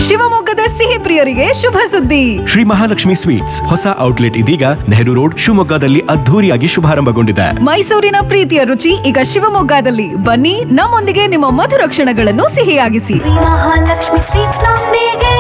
ಶಿವಮೊಗ್ಗದ ಸಿಹಿ ಪ್ರಿಯರಿಗೆ ಶುಭ ಸುದ್ದಿ ಶ್ರೀ ಮಹಾಲಕ್ಷ್ಮಿ ಸ್ವೀಟ್ಸ್ ಹೊಸ ಔಟ್ಲೆಟ್ ಇದೀಗ ನೆಹರು ರೋಡ್ ಶಿವಮೊಗ್ಗದಲ್ಲಿ ಅದ್ಧೂರಿಯಾಗಿ ಶುಭಾರಂಭಗೊಂಡಿದೆ ಮೈಸೂರಿನ ಪ್ರೀತಿಯ ರುಚಿ ಈಗ ಶಿವಮೊಗ್ಗದಲ್ಲಿ ಬನ್ನಿ ನಮ್ಮೊಂದಿಗೆ ನಿಮ್ಮ ಮಧುರ ಕ್ಷಣಗಳನ್ನು ಸಿಹಿಯಾಗಿಸಿ ಮಹಾಲಕ್ಷ್ಮಿ ಸ್ವೀಟ್ಸ್ ನೊಂದಿಗೆ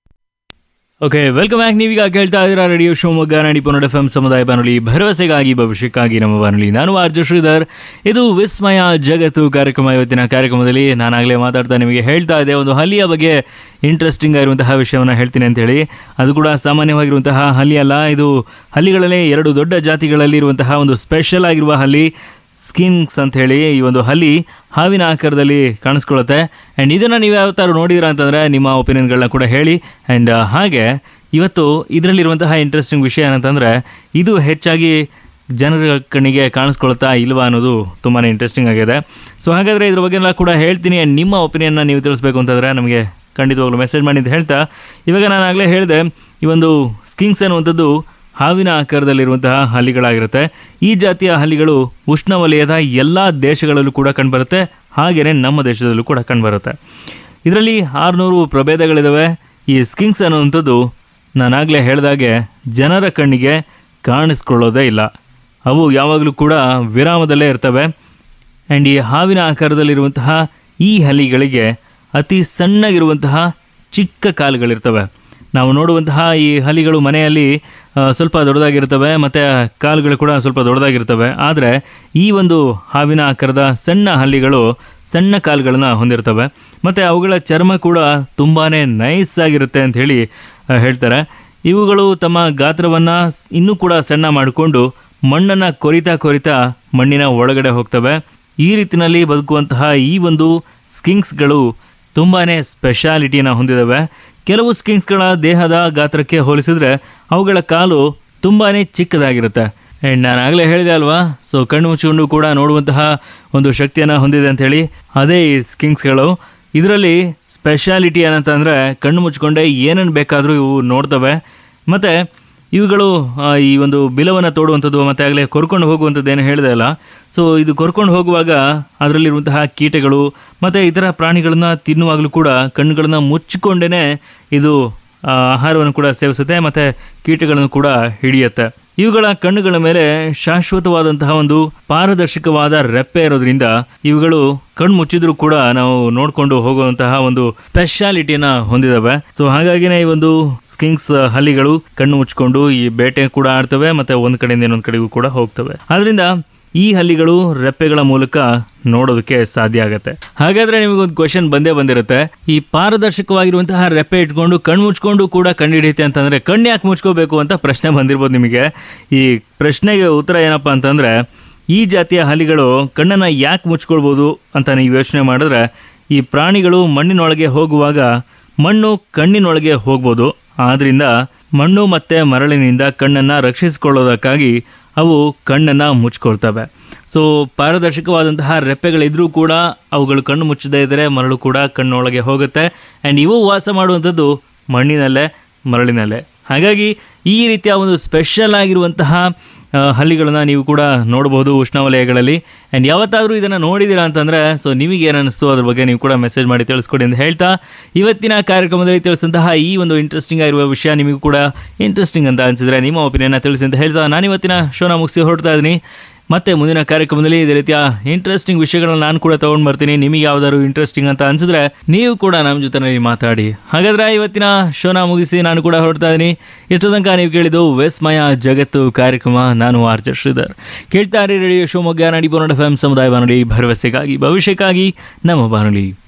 ಓಕೆ ವೆಲ್ಕಮ್ ಬ್ಯಾಕ್ ನೀವೀಗ ಕೇಳ್ತಾ ಇದ್ದೀರಾ ರೇಡಿಯೋ ಶಿವಮೊಗ್ಗ ನಾಡಿ ಪುನಡ್ ಎಫ್ ಎಂ ಸಮುದಾಯ ಬಾನುಲಿ ಭರವಸೆಗಾಗಿ ಭವಿಷ್ಯಕ್ಕಾಗಿ ನಮ್ಮ ಬಾನುಲಿ ನಾನು ಆರ್ಜು ಶ್ರೀಧರ್ ಇದು ವಿಸ್ಮಯ ಜಗತ್ತು ಕಾರ್ಯಕ್ರಮ ಇವತ್ತಿನ ಕಾರ್ಯಕ್ರಮದಲ್ಲಿ ನಾನಾಗಲೇ ಮಾತಾಡ್ತಾ ನಿಮಗೆ ಹೇಳ್ತಾ ಇದ್ದೆ ಒಂದು ಹಲ್ಲಿಯ ಬಗ್ಗೆ ಇಂಟ್ರೆಸ್ಟಿಂಗ್ ಆಗಿರುವಂತಹ ವಿಷಯವನ್ನು ಹೇಳ್ತೀನಿ ಅಂತ ಹೇಳಿ ಅದು ಕೂಡ ಸಾಮಾನ್ಯವಾಗಿರುವಂತಹ ಹಲ್ಲಿ ಅಲ್ಲ ಇದು ಹಲ್ಲಿಗಳಲ್ಲೇ ಎರಡು ದೊಡ್ಡ ಜಾತಿಗಳಲ್ಲಿ ಇರುವಂತಹ ಒಂದು ಸ್ಪೆಷಲ್ ಆಗಿರುವ ಹಲ್ಲಿ ಸ್ಕಿನ್ಸ್ ಅಂತ ಹೇಳಿ ಈ ಒಂದು ಹಲ್ಲಿ ಹಾವಿನ ಆಕಾರದಲ್ಲಿ ಕಾಣಿಸ್ಕೊಳ್ಳುತ್ತೆ ಆ್ಯಂಡ್ ಇದನ್ನು ನೀವು ಯಾವತ್ತಾರು ನೋಡಿದಿರಾ ಅಂತಂದರೆ ನಿಮ್ಮ ಒಪಿನಿಯನ್ಗಳನ್ನ ಕೂಡ ಹೇಳಿ ಆ್ಯಂಡ್ ಹಾಗೆ ಇವತ್ತು ಇದರಲ್ಲಿರುವಂತಹ ಇಂಟ್ರೆಸ್ಟಿಂಗ್ ವಿಷಯ ಏನಂತಂದರೆ ಇದು ಹೆಚ್ಚಾಗಿ ಜನರ ಕಣ್ಣಿಗೆ ಕಾಣಿಸ್ಕೊಳ್ತಾ ಇಲ್ವಾ ಅನ್ನೋದು ತುಂಬಾ ಇಂಟ್ರೆಸ್ಟಿಂಗ್ ಆಗಿದೆ ಸೊ ಹಾಗಾದರೆ ಇದ್ರ ಬಗ್ಗೆ ಎಲ್ಲ ಕೂಡ ಹೇಳ್ತೀನಿ ಆ್ಯಂಡ್ ನಿಮ್ಮ ಒಪಿನಿಯನ್ನ ನೀವು ತಿಳಿಸ್ಬೇಕು ಅಂತಂದರೆ ನಮಗೆ ಖಂಡಿತವಾಗ್ಲೂ ಮೆಸೇಜ್ ಮಾಡಿ ಅಂತ ಹೇಳ್ತಾ ಇವಾಗ ನಾನು ಆಗಲೇ ಹೇಳಿದೆ ಈ ಒಂದು ಸ್ಕಿಂಗ್ಸ್ ಅನ್ನುವಂಥದ್ದು ಹಾವಿನ ಆಕಾರದಲ್ಲಿರುವಂತಹ ಹಲ್ಲಿಗಳಾಗಿರುತ್ತೆ ಈ ಜಾತಿಯ ಹಲ್ಲಿಗಳು ಉಷ್ಣವಲಯದ ಎಲ್ಲ ದೇಶಗಳಲ್ಲೂ ಕೂಡ ಕಂಡುಬರುತ್ತೆ ಹಾಗೆಯೇ ನಮ್ಮ ದೇಶದಲ್ಲೂ ಕೂಡ ಕಂಡುಬರುತ್ತೆ ಇದರಲ್ಲಿ ಆರುನೂರು ಪ್ರಭೇದಗಳಿದ್ದಾವೆ ಈ ಸ್ಕಿಂಗ್ಸ್ ಅನ್ನುವಂಥದ್ದು ನಾನಾಗಲೇ ಹೇಳಿದಾಗೆ ಜನರ ಕಣ್ಣಿಗೆ ಕಾಣಿಸ್ಕೊಳ್ಳೋದೇ ಇಲ್ಲ ಅವು ಯಾವಾಗಲೂ ಕೂಡ ವಿರಾಮದಲ್ಲೇ ಇರ್ತವೆ ಆ್ಯಂಡ್ ಈ ಹಾವಿನ ಆಕಾರದಲ್ಲಿರುವಂತಹ ಈ ಹಲ್ಲಿಗಳಿಗೆ ಅತಿ ಸಣ್ಣಗಿರುವಂತಹ ಚಿಕ್ಕ ಕಾಲುಗಳಿರ್ತವೆ ನಾವು ನೋಡುವಂತಹ ಈ ಹಲಿಗಳು ಮನೆಯಲ್ಲಿ ಆ, ಸ್ವಲ್ಪ ದೊಡ್ಡದಾಗಿರ್ತವೆ ಮತ್ತು ಕಾಲುಗಳು ಕೂಡ ಸ್ವಲ್ಪ ದೊಡ್ಡದಾಗಿರ್ತವೆ ಆದರೆ ಈ ಒಂದು ಹಾವಿನ ಆಕಾರದ ಸಣ್ಣ ಹಲ್ಲಿಗಳು ಸಣ್ಣ ಕಾಲುಗಳನ್ನು ಹೊಂದಿರ್ತವೆ ಮತ್ತು ಅವುಗಳ ಚರ್ಮ ಕೂಡ ತುಂಬಾ ನೈಸ್ ಆಗಿರುತ್ತೆ ಅಂತ ಹೇಳಿ ಆ, ಹೇಳ್ತಾರೆ ಇವುಗಳು ತಮ್ಮ ಗಾತ್ರವನ್ನು ಇನ್ನೂ ಕೂಡ ಸಣ್ಣ ಮಾಡಿಕೊಂಡು ಮಣ್ಣನ್ನು ಕೊರಿತಾ ಕೊರಿತಾ ಮಣ್ಣಿನ ಒಳಗಡೆ ಹೋಗ್ತವೆ ಈ ರೀತಿಯಲ್ಲಿ ಬದುಕುವಂತಹ ಈ ಒಂದು ಸ್ಕಿಂಕ್ಸ್ಗಳು ತುಂಬಾ ಸ್ಪೆಷಾಲಿಟಿನ ಹೊಂದಿದ್ದಾವೆ ಕೆಲವು ಸ್ಕಿಂಕ್ಸ್ಗಳ ದೇಹದ ಗಾತ್ರಕ್ಕೆ ಹೋಲಿಸಿದ್ರೆ ಅವುಗಳ ಕಾಲು ತುಂಬಾ ಚಿಕ್ಕದಾಗಿರುತ್ತೆ ಆ್ಯಂಡ್ ನಾನು ಆಗಲೇ ಹೇಳಿದೆ ಅಲ್ವಾ ಸೊ ಕಣ್ಣು ಮುಚ್ಚಿಕೊಂಡು ಕೂಡ ನೋಡುವಂತಹ ಒಂದು ಶಕ್ತಿಯನ್ನು ಹೊಂದಿದೆ ಅಂತ ಹೇಳಿ ಅದೇ ಈ ಸ್ಕಿಂಕ್ಸ್ಗಳು ಇದರಲ್ಲಿ ಸ್ಪೆಷಾಲಿಟಿ ಏನಂತಂದರೆ ಕಣ್ಣು ಮುಚ್ಕೊಂಡೆ ಏನನ್ನು ಬೇಕಾದರೂ ಇವು ನೋಡ್ತವೆ ಮತ್ತು ಇವುಗಳು ಆ, ಈ ಒಂದು ಬಿಲವನ್ನು ತೋಡುವಂಥದ್ದು ಮತ್ತು ಆಗಲೇ ಕೊರ್ಕೊಂಡು ಹೋಗುವಂಥದ್ದು ಏನು ಹೇಳಿದೆ ಅಲ್ಲ ಸೊ ಇದು ಕೊರ್ಕೊಂಡು ಹೋಗುವಾಗ ಅದರಲ್ಲಿರುವಂತಹ ಕೀಟಗಳು ಮತ್ತು ಇತರ ಪ್ರಾಣಿಗಳನ್ನು ತಿನ್ನುವಾಗಲೂ ಕೂಡ ಕಣ್ಣುಗಳನ್ನು ಮುಚ್ಚಿಕೊಂಡೇ ಇದು ಆ, ಆಹಾರವನ್ನು ಕೂಡ ಸೇವಿಸುತ್ತೆ ಮತ್ತು ಕೀಟಗಳನ್ನು ಕೂಡ ಹಿಡಿಯುತ್ತೆ ಇವುಗಳ ಕಣ್ಣುಗಳ ಮೇಲೆ ಶಾಶ್ವತವಾದಂತಹ ಒಂದು ಪಾರದರ್ಶಕವಾದ ರೆಪ್ಪೆ ಇರೋದ್ರಿಂದ ಇವುಗಳು ಕಣ್ಣು ಮುಚ್ಚಿದ್ರು ಕೂಡ ನಾವು ನೋಡ್ಕೊಂಡು ಹೋಗುವಂತಹ ಒಂದು ಸ್ಪೆಷಾಲಿಟಿಯನ್ನ ಹೊಂದಿದಾವೆ ಸೊ ಹಾಗಾಗಿನೇ ಈ ಒಂದು ಸ್ಕಿಂಕ್ಸ್ ಹಲ್ಲಿಗಳು ಕಣ್ಣು ಮುಚ್ಕೊಂಡು ಈ ಬೇಟೆ ಕೂಡ ಆಡ್ತವೆ ಮತ್ತೆ ಒಂದ್ ಕಡೆಯಿಂದ ಇನ್ನೊಂದ್ ಕಡೆಗೂ ಕೂಡ ಹೋಗ್ತವೆ ಆದ್ರಿಂದ ಈ ಹಲ್ಲಿಗಳು ರೆಪ್ಪೆಗಳ ಮೂಲಕ ನೋಡೋದಕ್ಕೆ ಸಾಧ್ಯ ಆಗುತ್ತೆ ಹಾಗಾದ್ರೆ ನಿಮಗೊಂದು ಕ್ವಶನ್ ಬಂದೇ ಬಂದಿರುತ್ತೆ ಈ ಪಾರದರ್ಶಕವಾಗಿರುವಂತಹ ರೆಪ್ಪೆ ಇಟ್ಕೊಂಡು ಕಣ್ಣು ಮುಚ್ಕೊಂಡು ಕೂಡ ಕಂಡು ಹಿಡಿಯುತ್ತೆ ಅಂತಂದ್ರೆ ಕಣ್ಣು ಯಾಕೆ ಮುಚ್ಕೋಬೇಕು ಅಂತ ಪ್ರಶ್ನೆ ಬಂದಿರ್ಬೋದು ನಿಮಗೆ ಈ ಪ್ರಶ್ನೆಗೆ ಉತ್ತರ ಏನಪ್ಪಾ ಅಂತಂದ್ರೆ ಈ ಜಾತಿಯ ಹಲ್ಲಿಗಳು ಕಣ್ಣನ್ನ ಯಾಕೆ ಮುಚ್ಕೊಳ್ಬೋದು ಅಂತ ನೀವು ಯೋಚನೆ ಮಾಡಿದ್ರೆ ಈ ಪ್ರಾಣಿಗಳು ಮಣ್ಣಿನೊಳಗೆ ಹೋಗುವಾಗ ಮಣ್ಣು ಕಣ್ಣಿನೊಳಗೆ ಹೋಗ್ಬೋದು ಆದ್ರಿಂದ ಮಣ್ಣು ಮತ್ತೆ ಮರಳಿನಿಂದ ಕಣ್ಣನ್ನು ರಕ್ಷಿಸಿಕೊಳ್ಳೋದಕ್ಕಾಗಿ ಅವು ಕಣ್ಣನ್ನು ಮುಚ್ಕೊಳ್ತವೆ ಸೊ ಪಾರದರ್ಶಕವಾದಂತಹ ರೆಪ್ಪೆಗಳಿದ್ರೂ ಕೂಡ ಅವುಗಳು ಕಣ್ಣು ಮುಚ್ಚದೇ ಇದ್ದರೆ ಮರಳು ಕೂಡ ಕಣ್ಣೊಳಗೆ ಹೋಗುತ್ತೆ ಆ್ಯಂಡ್ ಇವು ವಾಸ ಮಾಡುವಂಥದ್ದು ಮಣ್ಣಿನಲ್ಲೇ ಮರಳಿನಲ್ಲೇ ಹಾಗಾಗಿ ಈ ರೀತಿಯ ಒಂದು ಸ್ಪೆಷಲ್ ಆಗಿರುವಂತಹ ಆ, ಹಲ್ಲಿಗಳನ್ನ ನೀವು ಕೂಡ ನೋಡಬಹುದು ಉಷ್ಣವಲಯಗಳಲ್ಲಿ ಆ್ಯಂಡ್ ಯಾವತ್ತಾದರೂ ಇದನ್ನು ನೋಡಿದ್ದೀರಾ ಅಂತಂದರೆ ಸೊ ನಿಮಗೆ ಏನು ಅನಿಸ್ತು ಅದ್ರ ಬಗ್ಗೆ ನೀವು ಕೂಡ ಮೆಸೇಜ್ ಮಾಡಿ ತಿಳಿಸ್ಕೊಡಿ ಅಂತ ಹೇಳ್ತಾ ಇವತ್ತಿನ ಕಾರ್ಯಕ್ರಮದಲ್ಲಿ ತಿಳಿಸಿದಂತಹ ಈ ಒಂದು ಇಂಟ್ರೆಸ್ಟಿಂಗ್ ಆಗಿರುವ ವಿಷಯ ನಿಮಗೂ ಕೂಡ ಇಂಟ್ರೆಸ್ಟಿಂಗ್ ಅಂತ ಅನಿಸಿದ್ರೆ ನಿಮ್ಮ ಒಪಿನಿಯನ್ನ ತಿಳಿಸಿ ಅಂತ ಹೇಳ್ತಾ ನಾನು ಇವತ್ತಿನ ಶೋನ ಮುಗಿಸಿ ಹೊರಡ್ತಾ ಇದ್ದೀನಿ ಮತ್ತೆ ಮುಂದಿನ ಕಾರ್ಯಕ್ರಮದಲ್ಲಿ ಇದೇ ರೀತಿಯ ಇಂಟ್ರೆಸ್ಟಿಂಗ್ ವಿಷಯಗಳನ್ನ ನಾನು ಕೂಡ ತಗೊಂಡು ಬರ್ತೀನಿ ನಿಮಗೆ ಯಾವ್ದಾದ್ರು ಇಂಟ್ರೆಸ್ಟಿಂಗ್ ಅಂತ ಅನ್ಸಿದ್ರೆ ನೀವು ಕೂಡ ನಮ್ಮ ಜೊತೆನಲ್ಲಿ ಮಾತಾಡಿ ಹಾಗಾದ್ರೆ ಇವತ್ತಿನ ಶೋನ ಮುಗಿಸಿ ನಾನು ಕೂಡ ಹೊರಡ್ತಾ ಇದ್ದೀನಿ ಎಷ್ಟು ತನಕ ನೀವು ಕೇಳಿದ್ದು ವಿಸ್ಮಯ ಜಗತ್ತು ಕಾರ್ಯಕ್ರಮ ನಾನು ಆರ್ಜ ಶ್ರೀಧರ್ ಕೇಳ್ತಾ ಇರಿ ರೇಡಿಯೋ ಶಿವಮೊಗ್ಗ ನಾಡಿ ಎಫ್ ಎಂ ಸಮುದಾಯ ಬಾನುಲಿ ಭರವಸೆಗಾಗಿ ಭವಿಷ್ಯಕ್ಕಾಗಿ ನಮ್ಮ ಬಾನುಲಿ